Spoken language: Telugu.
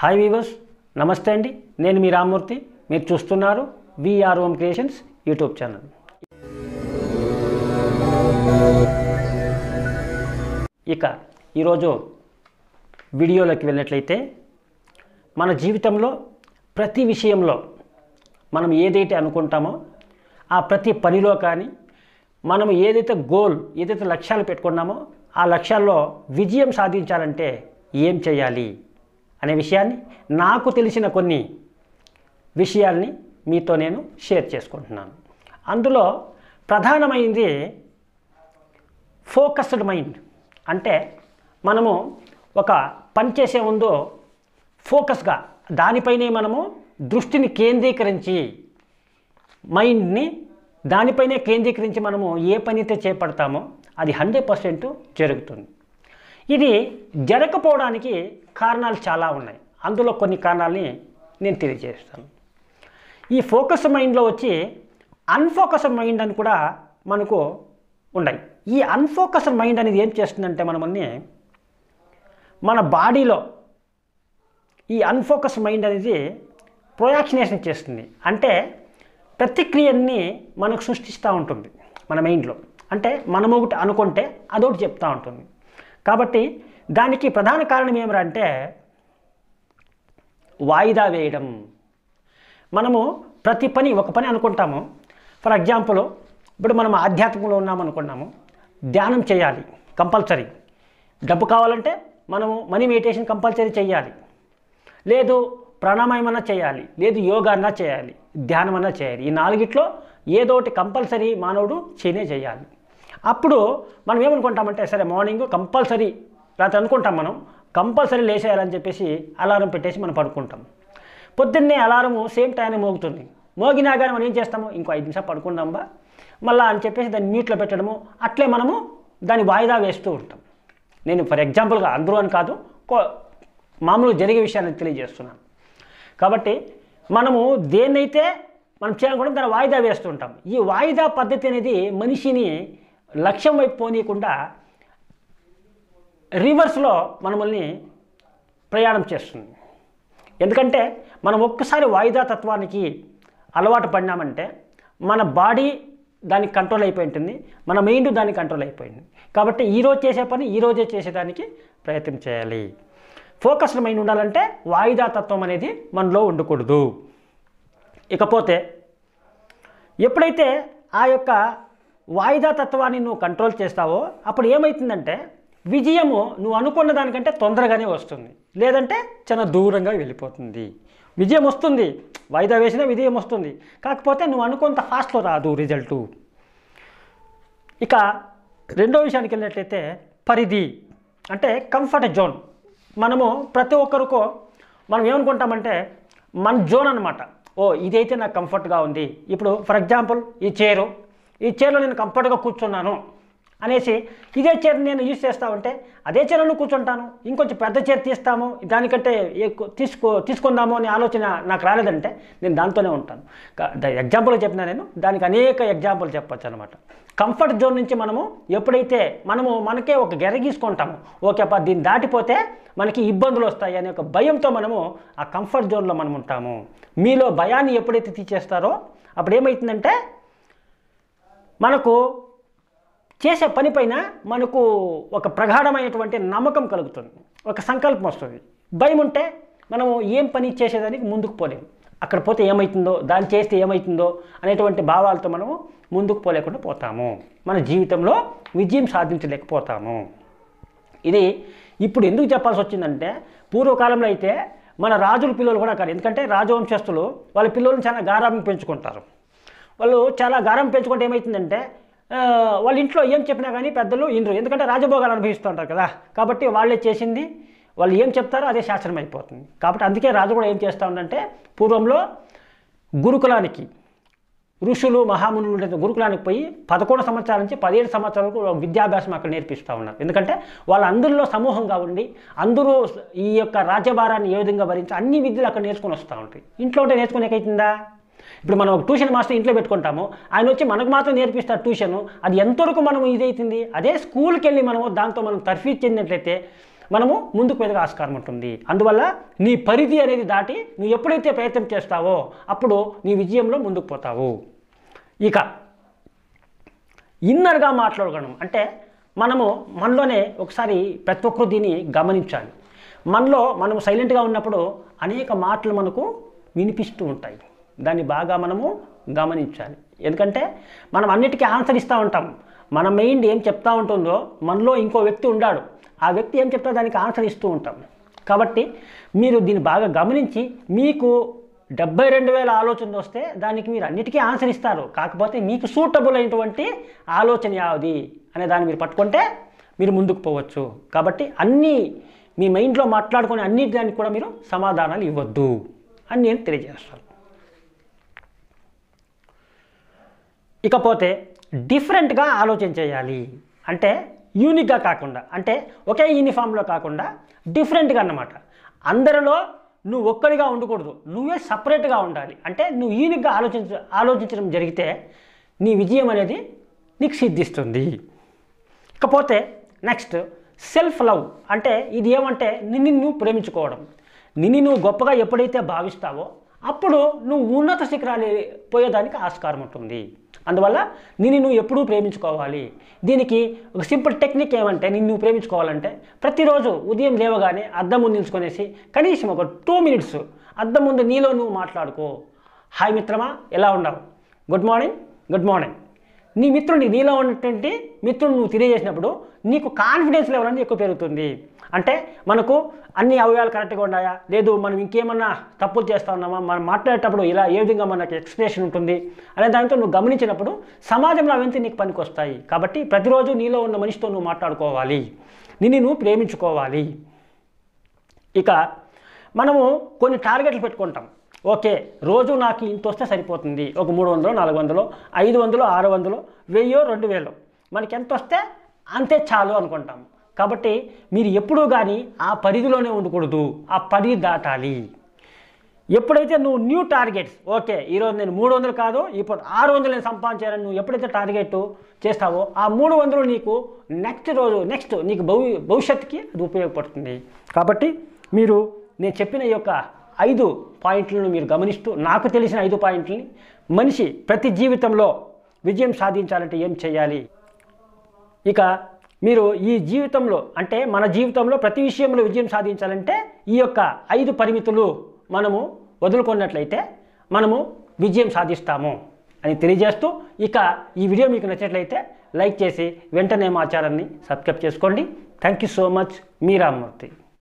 హాయ్ వీవర్స్ నమస్తే అండి నేను మీ రామ్మూర్తి మీరు చూస్తున్నారు V R home creations YouTube channel ఇక ఈరోజు వీడియోలోకి వెళ్ళినట్లయితే మన జీవితంలో ప్రతి విషయంలో మనం ఏదైతే అనుకుంటామో ఆ ప్రతి పనిలో కానీ మనం ఏదైతే గోల్ ఏదైతే లక్ష్యాలు పెట్టుకున్నామో ఆ లక్ష్యాల్లో విజయం సాధించాలంటే ఏం చేయాలి అనే విషయాన్ని నాకు తెలిసిన కొన్ని విషయాల్ని మీతో నేను షేర్ చేసుకుంటున్నాను అందులో ప్రధానమైనది ఫోకస్డ్ మైండ్ అంటే మనము ఒక పని చేసే ముందు ఫోకస్గా దానిపైనే మనము దృష్టిని కేంద్రీకరించి మైండ్ని దానిపైనే కేంద్రీకరించి మనము ఏ పని అయితే చేపడతామో అది హండ్రెడ్ పర్సెంట్ జరుగుతుంది ఇది జరగకపోవడానికి కారణాలు చాలా ఉన్నాయి అందులో కొన్ని కారణాలని నేను తెలియజేస్తాను ఈ ఫోకస్ మైండ్లో వచ్చి అన్ఫోకస్ మైండ్ అని కూడా మనకు ఉన్నాయి ఈ అన్ఫోకస్ మైండ్ అనేది ఏం చేస్తుందంటే మనమని మన బాడీలో ఈ అన్ఫోకస్ మైండ్ అనేది ప్రొయాక్షనేషన్ చేస్తుంది అంటే ప్రతిక్రియని మనకు సృష్టిస్తూ ఉంటుంది మన మైండ్లో అంటే మనం ఒకటి అనుకుంటే అదొకటి చెప్తూ ఉంటుంది కాబట్టి దానికి ప్రధాన కారణం ఏమిరా అంటే వాయిదా వేయడం మనము ప్రతి పని ఒక పని అనుకుంటాము ఫర్ ఎగ్జాంపుల్ ఇప్పుడు మనం ఆధ్యాత్మికంలో ఉన్నామనుకున్నాము ధ్యానం చేయాలి కంపల్సరీ డబ్బు కావాలంటే మనము మనీ మెడిటేషన్ కంపల్సరీ చేయాలి లేదు ప్రాణాయామం అన్నా చేయాలి లేదు యోగా అన్నా చేయాలి ధ్యానం అన్నా చేయాలి ఈ నాలుగిట్లో ఏదో ఒకటి కంపల్సరీ మానవుడు చేయనే చేయాలి అప్పుడు మనం ఏమనుకుంటామంటే సరే మార్నింగ్ కంపల్సరీ రాత్రి అనుకుంటాం మనం కంపల్సరీ లేచేయాలని చెప్పేసి అలారం పెట్టేసి మనం పడుకుంటాం పొద్దున్నే అలారము సేమ్ టైం మోగుతుంది మోగినా కానీ మనం ఏం చేస్తాము ఇంకో ఐదు నిమిషాలు పడుకుందాంబా మళ్ళా అని చెప్పేసి దాన్ని మ్యూట్లో పెట్టడము అట్లే మనము దాన్ని వాయిదా వేస్తూ ఉంటాం నేను ఫర్ ఎగ్జాంపుల్గా అందరూ అని కాదు కో- మామూలు జరిగే విషయాన్ని తెలియజేస్తున్నాను కాబట్టి మనము దేన్నైతే మనం చేయాలనుకుంటే దాన్ని వాయిదా వేస్తుంటాం ఈ వాయిదా పద్ధతి అనేది మనిషిని లక్ష్యం వైపు పోనీయకుండా రివర్స్లో మనల్ని ప్రయాణం చేస్తుంది ఎందుకంటే మనం ఒక్కసారి వాయిదా తత్వానికి అలవాటు పడినామంటే మన బాడీ దానికి కంట్రోల్ అయిపోయి ఉంటుంది మన మైండ్ దానికి కంట్రోల్ అయిపోయింది కాబట్టి ఈరోజు చేసే పని ఈరోజే చేసేదానికి ప్రయత్నం చేయాలి ఫోకస్డ్ మైండ్ ఉండాలంటే వాయిదా తత్వం అనేది మనలో ఉండకూడదు ఇకపోతే ఎప్పుడైతే ఆ యొక్క వాయిదా తత్వాన్ని నువ్వు కంట్రోల్ చేస్తావో అప్పుడు ఏమవుతుందంటే విజయము నువ్వు అనుకున్న దానికంటే తొందరగానే వస్తుంది లేదంటే చాలా దూరంగా వెళ్ళిపోతుంది విజయం వస్తుంది వాయిదా వేసినా విజయం వస్తుంది కాకపోతే నువ్వు అనుకున్నంత ఫాస్ట్లో రాదు రిజల్టు ఇక రెండో విషయానికి వెళ్ళినట్లయితే పరిధి అంటే కంఫర్ట్ జోన్ మనము ప్రతి ఒక్కరికో మనం ఏమనుకుంటామంటే మన జోన్ అనమాట ఓ ఇదైతే నాకు కంఫర్ట్గా ఉంది ఇప్పుడు ఫర్ ఎగ్జాంపుల్ ఈ చైరు ఈ చైర్లో నేను కంఫర్ట్గా కూర్చున్నాను అనేసి ఇదే చైర్ నేను యూజ్ చేస్తా ఉంటే అదే చైర్లో కూర్చుంటాను ఇంకొంచెం పెద్ద చైర్ తీస్తాము దానికంటే ఎక్కువ తీసుకో తీసుకుందాము అనే ఆలోచన నాకు రాలేదంటే నేను దాంతోనే ఉంటాను ఎగ్జాంపుల్ చెప్పినా నేను దానికి అనేక ఎగ్జాంపుల్ చెప్పొచ్చు అనమాట కంఫర్ట్ జోన్ నుంచి మనము ఎప్పుడైతే మనము మనకే ఒక గెర గీసుకుంటాము ఓకే అప్ప దీన్ని దాటిపోతే మనకి ఇబ్బందులు వస్తాయి అనే ఒక భయంతో మనము ఆ కంఫర్ట్ జోన్లో మనం ఉంటాము మీలో భయాన్ని ఎప్పుడైతే తీసేస్తారో అప్పుడు ఏమవుతుందంటే మనకు చేసే పనిపైన మనకు ఒక ప్రగాఢమైనటువంటి నమ్మకం కలుగుతుంది ఒక సంకల్పం వస్తుంది భయం ఉంటే మనము ఏం పని చేసేదానికి ముందుకు పోలేము అక్కడ పోతే ఏమవుతుందో దాన్ని చేస్తే ఏమవుతుందో అనేటువంటి భావాలతో మనము ముందుకు పోలేకుండా పోతాము మన జీవితంలో విజయం సాధించలేకపోతాము ఇది ఇప్పుడు ఎందుకు చెప్పాల్సి వచ్చిందంటే పూర్వకాలంలో అయితే మన రాజుల పిల్లలు కూడా కాదు ఎందుకంటే రాజవంశస్థులు వాళ్ళ పిల్లలను చాలా గారాబం పెంచుకుంటారు వాళ్ళు చాలా గారం పెంచుకుంటే ఏమవుతుందంటే ఆ, వాళ్ళ ఇంట్లో ఏం చెప్పినా కానీ పెద్దలు ఇండ్రు ఎందుకంటే రాజభోగాలు అనుభవిస్తూ ఉంటారు కదా కాబట్టి వాళ్ళే చేసింది వాళ్ళు ఏం చెప్తారో అదే శాస్త్రం అయిపోతుంది కాబట్టి అందుకే రాజు కూడా ఏం చేస్తూ ఉందంటే పూర్వంలో గురుకులానికి ఋషులు మహామునులు ఉండే గురుకులానికి పోయి పదకొండు సంవత్సరాల నుంచి పదిహేడు సంవత్సరాల వరకు విద్యాభ్యాసం అక్కడ నేర్పిస్తూ ఉన్నారు ఎందుకంటే వాళ్ళందరిలో సమూహంగా ఉండి అందరూ ఈ యొక్క రాజ్యభారాన్ని ఏ విధంగా భరించి అన్ని విద్యలు అక్కడ నేర్చుకొని వస్తూ ఉంటాయి ఇంట్లో ఉంటే నేర్చుకునేకైతుందా ఇప్పుడు మనం ఒక ట్యూషన్ మాస్టర్ ఇంట్లో పెట్టుకుంటాము ఆయన వచ్చి మనకు మాత్రం నేర్పిస్తారు ట్యూషన్ అది ఎంతవరకు మనం ఇదైతుంది అదే స్కూల్కి వెళ్ళి మనము దాంతో మనం తర్ఫీజ్ చెందినట్లయితే మనము ముందుకు పెద్దగా ఆస్కారం ఉంటుంది అందువల్ల నీ పరిధి అనేది దాటి నువ్వు ఎప్పుడైతే ప్రయత్నం చేస్తావో అప్పుడు నీ విజయంలో ముందుకు పోతావు ఇక ఇన్నర్గా మాట్లాడగలం అంటే మనము మనలోనే ఒకసారి ప్రతి ఒక్కరు దీన్ని గమనించాలి మనలో మనం సైలెంట్గా ఉన్నప్పుడు అనేక మాటలు మనకు వినిపిస్తూ ఉంటాయి దాన్ని బాగా మనము గమనించాలి ఎందుకంటే మనం అన్నిటికీ ఆన్సర్ ఇస్తూ ఉంటాం మన మైండ్ ఏం చెప్తా ఉంటుందో మనలో ఇంకో వ్యక్తి ఉన్నాడు ఆ వ్యక్తి ఏం చెప్తా దానికి ఆన్సర్ ఇస్తూ ఉంటాం కాబట్టి మీరు దీన్ని బాగా గమనించి మీకు డెబ్బై రెండు వేల ఆలోచనలు వస్తే దానికి మీరు అన్నిటికీ ఆన్సర్ ఇస్తారు కాకపోతే మీకు సూటబుల్ అయినటువంటి ఆలోచన యావది అనే దాన్ని మీరు పట్టుకుంటే మీరు ముందుకు పోవచ్చు కాబట్టి అన్నీ మీ మైండ్లో మాట్లాడుకునే అన్ని దానికి కూడా మీరు సమాధానాలు ఇవ్వద్దు అని నేను తెలియజేస్తాను ఇకపోతే డిఫరెంట్గా ఆలోచన చేయాలి అంటే యూనిక్గా కాకుండా అంటే ఒకే యూనిఫామ్లో కాకుండా డిఫరెంట్గా అన్నమాట అందరిలో నువ్వు ఒక్కడిగా ఉండకూడదు నువ్వే సపరేట్గా ఉండాలి అంటే నువ్వు యూనిక్గా ఆలోచించ ఆలోచించడం జరిగితే నీ విజయం అనేది నీకు సిద్ధిస్తుంది ఇకపోతే నెక్స్ట్ సెల్ఫ్ లవ్ అంటే ఇది ఏమంటే నిన్ను నువ్వు ప్రేమించుకోవడం నిన్ను నువ్వు గొప్పగా ఎప్పుడైతే భావిస్తావో అప్పుడు నువ్వు ఉన్నత శిఖరాలు పోయేదానికి ఆస్కారం ఉంటుంది అందువల్ల నిన్ను నువ్వు ఎప్పుడూ ప్రేమించుకోవాలి దీనికి ఒక సింపుల్ టెక్నిక్ ఏమంటే నిన్ను నువ్వు ప్రేమించుకోవాలంటే ప్రతిరోజు ఉదయం లేవగానే అద్దం ముందు నిల్చుకొనేసి కనీసం ఒక టూ మినిట్స్ అద్దం ముందు నీలో నువ్వు మాట్లాడుకో హాయ్ మిత్రమా ఎలా ఉన్నావు గుడ్ మార్నింగ్ గుడ్ మార్నింగ్ నీ మిత్రుడిని నీలో ఉన్నటువంటి మిత్రుడు నువ్వు తెలియజేసినప్పుడు నీకు కాన్ఫిడెన్స్ లెవెల్ అనేది ఎక్కువ పెరుగుతుంది అంటే మనకు అన్ని అవయవాలు కరెక్ట్గా ఉన్నాయా లేదు మనం ఇంకేమన్నా తప్పులు చేస్తా ఉన్నామా మనం మాట్లాడేటప్పుడు ఇలా ఏ విధంగా మనకి ఎక్స్ప్రెషన్ ఉంటుంది అనే దాంతో నువ్వు గమనించినప్పుడు సమాజంలో అవంతా నీకు పనికి వస్తాయి కాబట్టి ప్రతిరోజు నీలో ఉన్న మనిషితో నువ్వు మాట్లాడుకోవాలి నిన్ను నువ్వు ప్రేమించుకోవాలి ఇక మనము కొన్ని టార్గెట్లు పెట్టుకుంటాం ఓకే రోజు నాకు ఇంత వస్తే సరిపోతుంది ఒక మూడు వందలు నాలుగు వందలు ఐదు వందలు ఆరు వందలు వెయ్యో రెండు వేలు మనకి ఎంత వస్తే అంతే చాలు అనుకుంటాం కాబట్టి మీరు ఎప్పుడూ కానీ ఆ పరిధిలోనే ఉండకూడదు ఆ పరిధి దాటాలి ఎప్పుడైతే నువ్వు న్యూ టార్గెట్స్ ఓకే ఈరోజు నేను మూడు వందలు కాదు ఇప్పుడు ఆరు వందలు నేను సంపాదించాలని నువ్వు ఎప్పుడైతే టార్గెట్ చేస్తావో ఆ మూడు వందలు నీకు నెక్స్ట్ రోజు నెక్స్ట్ నీకు భవి భవిష్యత్తుకి అది ఉపయోగపడుతుంది కాబట్టి మీరు నేను చెప్పిన ఈ యొక్క ఐదు పాయింట్లను మీరు గమనిస్తూ నాకు తెలిసిన ఐదు పాయింట్లని మనిషి ప్రతి జీవితంలో విజయం సాధించాలంటే ఏం చేయాలి ఇక మీరు ఈ జీవితంలో అంటే మన జీవితంలో ప్రతి విషయంలో విజయం సాధించాలంటే ఈ యొక్క ఐదు పరిమితులు మనము వదులుకున్నట్లయితే మనము విజయం సాధిస్తాము అని తెలియజేస్తూ ఇక ఈ వీడియో మీకు నచ్చినట్లయితే లైక్ చేసి వెంటనే మా ఛానల్ని సబ్స్క్రైబ్ చేసుకోండి థ్యాంక్ యూ సో మచ్ మీ రామ్మూర్తి